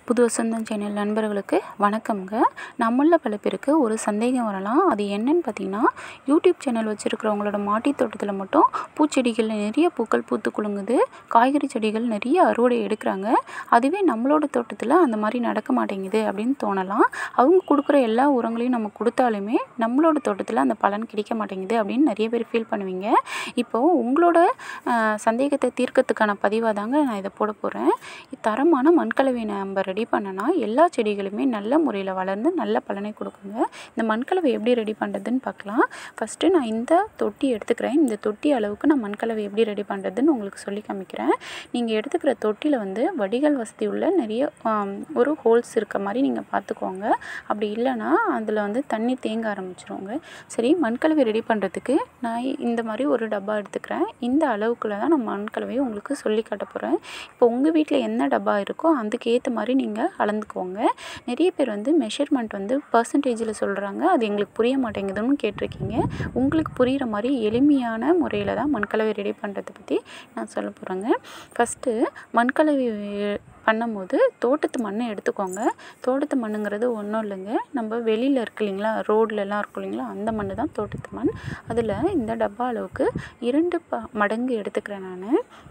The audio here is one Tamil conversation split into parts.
புது வசந்தம் சேனல் நண்பர்களுக்கு வணக்கம்ங்க நம்மள பல பேருக்கு ஒரு சந்தேகம் வரலாம் அது என்னன்னு பார்த்தீங்கன்னா யூடியூப் சேனல் வச்சுருக்கிறவங்களோட மாடி தோட்டத்தில் மட்டும் பூச்செடிகள் நிறைய பூக்கள் பூத்து குலுங்குது காய்கறி செடிகள் நிறைய அறுவடை எடுக்கிறாங்க அதுவே நம்மளோட தோட்டத்தில் அந்த மாதிரி நடக்க மாட்டேங்குது அப்படின்னு தோணலாம் அவங்க கொடுக்குற எல்லா உரங்களையும் நம்ம கொடுத்தாலுமே நம்மளோட தோட்டத்தில் அந்த பலன் கிடைக்க மாட்டேங்குது அப்படின்னு நிறைய பேர் ஃபீல் பண்ணுவீங்க இப்போது உங்களோட அஹ், சந்தேகத்தை தீர்க்கறதுக்கான பதிவாக தாங்க நான் இதை போட போகிறேன் தரமான மண்கலவை நம்ம ரெடி பண்ணனா எல்லா செடிகளுமே நல்ல முறையில் வளர்ந்து நல்ல பலனை கொடுக்குங்க இந்த மண்கலவை எப்படி ரெடி பண்ணுறதுன்னு பார்க்கலாம் ஃபஸ்ட்டு நான் இந்த தொட்டி எடுத்துக்கிறேன் இந்த தொட்டி அளவுக்கு நான் மண்கலவை எப்படி ரெடி பண்ணுறதுன்னு உங்களுக்கு சொல்லி காமிக்கிறேன் நீங்கள் எடுத்துக்கிற தொட்டியில் வந்து வடிகால் வசதி உள்ள நிறைய ஆம், ஒரு ஹோல்ஸ் இருக்க மாதிரி நீங்கள் பார்த்துக்கோங்க அப்படி இல்லைன்னா அதில் வந்து தண்ணி தேங்க ஆரம்பிச்சிருங்க சரி மண்கலவை ரெடி பண்ணுறதுக்கு நான் இந்த மாதிரி ஒரு டப்பா எடுத்துக்கிறேன் இந்த அளவுக்குள்ள தான் நான் மண்கலவையை உங்களுக்கு சொல்லி காட்ட போகிறேன் இப்போ உங்கள் வீட்டில் என்ன டப்பா இருக்கோ அதுக்கு ஏற்ற மாதிரி நீங்கள் அளந்துக்கோங்க நிறைய பேர் வந்து மெஷர்மெண்ட் வந்து பர்சன்டேஜில் சொல்கிறாங்க அது எங்களுக்கு புரிய மாட்டேங்குதுன்னு கேட்டிருக்கீங்க உங்களுக்கு புரிகிற மாதிரி எளிமையான முறையில் தான் மண்கலவை ரெடி பண்ணுறதை பற்றி நான் சொல்ல போகிறேங்க ஃபஸ்ட்டு மண்கலவை பண்ணும்போது தோட்டத்து மண்ணை எடுத்துக்கோங்க தோட்டத்து மண்ணுங்கிறது ஒன்றும் இல்லைங்க நம்ம வெளியில் இருக்கு இல்லைங்களா ரோட்லலாம் இருக்கும் இல்லைங்களா அந்த மண் தான் தோட்டத்து மண் அதில் இந்த டப்பா அளவுக்கு இரண்டு ப மடங்கு எடுத்துக்கிறேன் நான்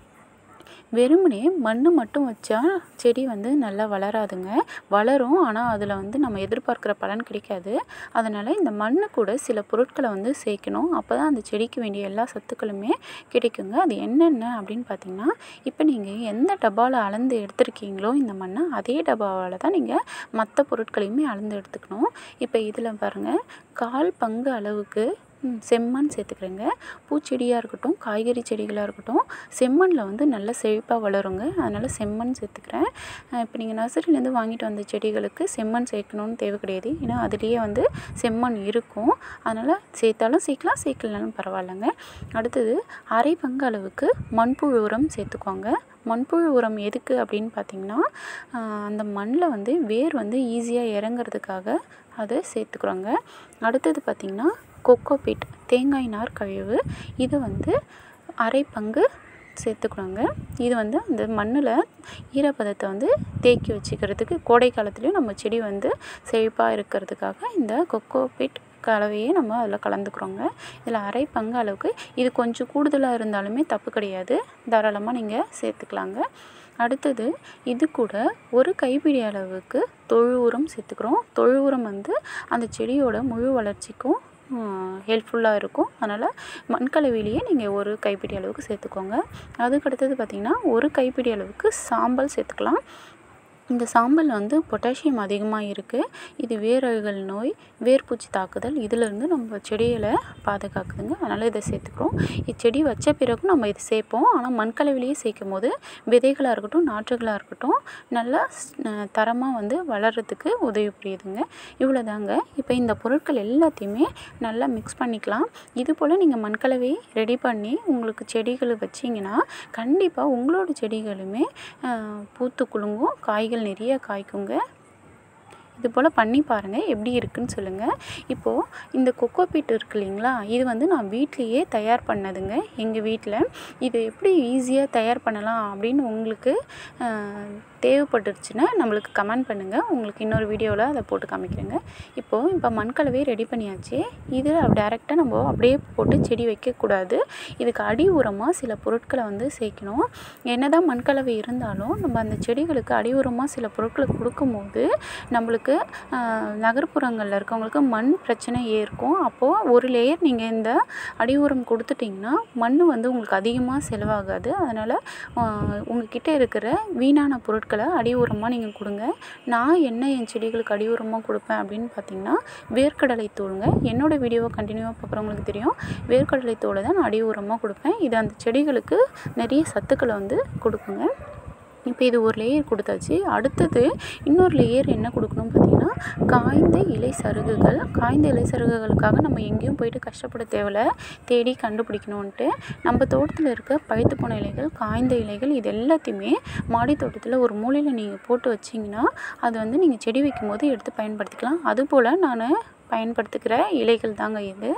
வெறுமனே மண் மட்டும் வச்சா செடி வந்து நல்லா வளராதுங்க வளரும் ஆனால் அதில் வந்து நம்ம எதிர்பார்க்குற பலன் கிடைக்காது அதனால் இந்த மண்ணு கூட சில பொருட்களை வந்து சேர்க்கணும் அப்போ தான் அந்த செடிக்கு வேண்டிய எல்லா சத்துக்களுமே கிடைக்குங்க அது என்னென்ன அப்படின்னு பார்த்தீங்கன்னா இப்போ நீங்கள் எந்த டப்பாவில் அளந்து எடுத்திருக்கீங்களோ இந்த மண்ணை அதே டப்பாவில் தான் நீங்கள் மற்ற பொருட்களையுமே அளந்து எடுத்துக்கணும் இப்போ இதில் பாருங்கள் கால் பங்கு அளவுக்கு ம், செம்மண் சேர்த்துக்கிறேங்க பூச்செடியாக இருக்கட்டும் காய்கறி செடிகளாக இருக்கட்டும் செம்மண்ணில் வந்து நல்ல செழிப்பாக வளருங்க அதனால் செம்மண் சேர்த்துக்கிறேன் அஹ் இப்போ நீங்கள் நர்சரியிலேருந்து வாங்கிட்டு வந்த செடிகளுக்கு செம்மண் சேர்க்கணுன்னு தேவை கிடையாது ஏன்னா அதுலேயே வந்து செம்மண் இருக்கும் அதனால் சேர்த்தாலும் சேர்க்கலாம் சேர்க்கலனாலும் பரவாயில்லைங்க அடுத்தது அரை பங்கு அளவுக்கு மண்புழு உரம் சேர்த்துக்கோங்க மண்புழு உரம் எதுக்கு அப்படின்னு பார்த்தீங்கன்னா ஆஹ் அந்த மண்ணில் வந்து வேர் வந்து ஈஸியாக இறங்குறதுக்காக அதை சேர்த்துக்குறோங்க அடுத்தது பார்த்திங்கன்னா கொக்கோபீட் தேங்காய் நார் கழிவு இது வந்து அரை பங்கு சேர்த்துக்கணுங்க இது வந்து அந்த மண்ணில் ஈரப்பதத்தை வந்து தேக்கி வச்சுக்கிறதுக்கு கோடை காலத்துலேயும் நம்ம செடி வந்து செழிப்பாக இருக்கிறதுக்காக இந்த கொக்கோபீட் கலவையை நம்ம அதில் கலந்துக்கிறோங்க இதில் அரை பங்கு அளவுக்கு இது கொஞ்சம் கூடுதலாக இருந்தாலுமே தப்பு கிடையாது தாராளமாக நீங்கள் சேர்த்துக்கலாங்க அடுத்தது இது கூட ஒரு கைப்பிடி அளவுக்கு தொழு உரம் சேர்த்துக்கிறோம் தொழு உரம் வந்து அந்த செடியோட முழு வளர்ச்சிக்கும் ஹெல்ப்ஃபுல்லாக இருக்கும் அதனால் மண்கலவையிலேயே நீங்கள் ஒரு கைப்பிடி அளவுக்கு சேர்த்துக்கோங்க அதுக்கு அடுத்தது பார்த்திங்கன்னா ஒரு கைப்பிடி அளவுக்கு சாம்பல் சேர்த்துக்கலாம் இந்த சாம்பல் வந்து பொட்டாசியம் அதிகமாக இருக்குது இது வேரழுகல் நோய் வேர்பூச்சி தாக்குதல் இதிலிருந்து நம்ம செடிகளை பாதுகாக்குதுங்க அதனால் இதை சேர்த்துக்கிறோம் இச்செடி வச்ச பிறகும் நம்ம இதை சேர்ப்போம் ஆனால் மண்கலவிலேயே சேர்க்கும் போது விதைகளாக இருக்கட்டும் நாற்றுகளாக இருக்கட்டும் நல்லா தரமாக வந்து வளர்கிறதுக்கு உதவி புரியுதுங்க இவ்வளோதாங்க இப்போ இந்த பொருட்கள் எல்லாத்தையுமே நல்லா மிக்ஸ் பண்ணிக்கலாம் இது போல் நீங்கள் மண்கலவை ரெடி பண்ணி உங்களுக்கு செடிகளை வச்சிங்கன்னா கண்டிப்பாக உங்களோட செடிகளுமே ஆஹ், பூத்து குலுங்கும் காய்கள் நிறைய காய்க்குங்க இது போல் பண்ணி பாருங்கள் எப்படி இருக்குன்னு சொல்லுங்கள் இப்போது இந்த கொக்கோபீட் இருக்கு இல்லைங்களா இது வந்து நான் வீட்லேயே தயார் பண்ணதுங்க எங்கள் வீட்டில் இது எப்படி ஈஸியாக தயார் பண்ணலாம் அப்படின்னு உங்களுக்கு ஆஹ், தேவைப்பட்டுருச்சுன்னா நம்மளுக்கு கமெண்ட் பண்ணுங்கள் உங்களுக்கு இன்னொரு வீடியோவில் அதை போட்டு காமிக்கிறேங்க இப்போது இப்போ மண்கலவையை ரெடி பண்ணியாச்சு இதில் டேரெக்டாக நம்ம அப்படியே போட்டு செடி வைக்கக்கூடாது இதுக்கு அடி உரமாக சில பொருட்களை வந்து சேர்க்கணும் என்னதான் மண்கலவை இருந்தாலும் நம்ம அந்த செடிகளுக்கு அடி உரமாக சில பொருட்களை கொடுக்கும்போது நம்மளுக்கு ஆஹ், நகர்ப்புறங்களில் இருக்கவங்களுக்கு மண் பிரச்சனை இருக்கும் அப்போது ஒரு லேயர் நீங்கள் இந்த அடி உரம் கொடுத்துட்டிங்கன்னா மண் வந்து உங்களுக்கு அதிகமாக செலவாகாது அதனால் உங்ககிட்ட இருக்கிற வீணான பொருட்களை அடி உரமாக நீங்கள் கொடுங்க நான் என்ன என் செடிகளுக்கு அடி உரமாக கொடுப்பேன் அப்படின்னு பார்த்தீங்கன்னா வேர்க்கடலை தூளுங்க என்னோடய வீடியோவை கண்டினியூவாக பார்க்குறவங்களுக்கு தெரியும் வேர்க்கடலை தூளை தான் நான் அடி உரமாக கொடுப்பேன் இது அந்த செடிகளுக்கு நிறைய சத்துக்களை வந்து கொடுக்குங்க இப்போ இது ஒரு லேயர் கொடுத்தாச்சு அடுத்தது இன்னொரு லேயர் என்ன கொடுக்கணும் பார்த்தீங்கன்னா காய்ந்த இலை சருகுகள் காய்ந்த இலை சருகுகளுக்காக நம்ம எங்கேயும் போயிட்டு கஷ்டப்பட தேவையில்ல தேடி கண்டுபிடிக்கணுன்ட்டு நம்ம தோட்டத்தில் இருக்க பழுத்து போன இலைகள் காய்ந்த இலைகள் இது எல்லாத்தையுமே மாடி தோட்டத்தில் ஒரு மூலையில் நீங்கள் போட்டு வச்சிங்கன்னா அது வந்து நீங்கள் செடி வைக்கும்போது எடுத்து பயன்படுத்திக்கலாம் அதுபோல் நான் பயன்படுத்திக்கிற இலைகள் தாங்க இது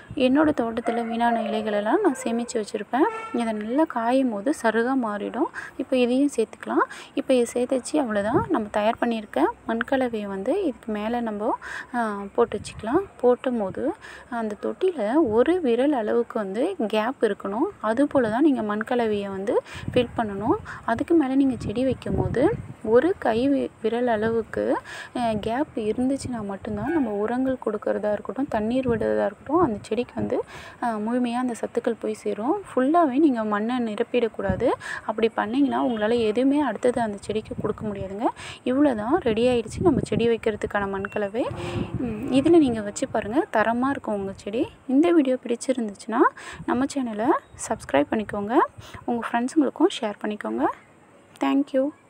என்னோடய தோட்டத்தில் வீணான இலைகளெல்லாம் நான் சேமித்து வச்சுருப்பேன் இதை நல்லா காயும் போது சருகாக மாறிடும் இப்போ இதையும் சேர்த்துக்கலாம் இப்போ இது சேர்த்துச்சு அவ்வளோதான் நம்ம தயார் பண்ணியிருக்க மண்கலவையை வந்து இதுக்கு மேலே நம்ம போட்டு வச்சுக்கலாம் போட்டும் போது அந்த தொட்டியில் ஒரு விரல் அளவுக்கு வந்து கேப் இருக்கணும் அதுபோல் தான் நீங்கள் மண்கலவையை வந்து ஃபில் பண்ணணும் அதுக்கு மேலே நீங்கள் செடி வைக்கும் போது ஒரு கை வி- விரல் அளவுக்கு கேப் இருந்துச்சுன்னா மட்டும்தான் நம்ம உரங்கள் கொடுக்கறதா இருக்கட்டும் தண்ணீர் விடுறதா இருக்கட்டும் அந்த செடிக்கு வந்து முழுமையாக அந்த சத்துக்கள் போய் சேரும் ஃபுல்லாகவே நீங்கள் மண்ணை நிரப்பிடக்கூடாது அப்படி பண்ணிங்கன்னா உங்களால் எதுவுமே அடுத்தது அந்த செடிக்கு கொடுக்க முடியாதுங்க இவ்வளோ தான் ரெடி ஆயிடுச்சு நம்ம செடி வைக்கிறதுக்கான மண்கலவை இதில் நீங்கள் வச்சு பாருங்கள் தரமாக இருக்கும் உங்கள் செடி இந்த வீடியோ பிடிச்சிருந்துச்சுன்னா நம்ம சேனலை சப்ஸ்கிரைப் பண்ணிக்கோங்க உங்கள் ஃப்ரெண்ட்ஸுங்களுக்கும் ஷேர் பண்ணிக்கோங்க தேங்க்யூ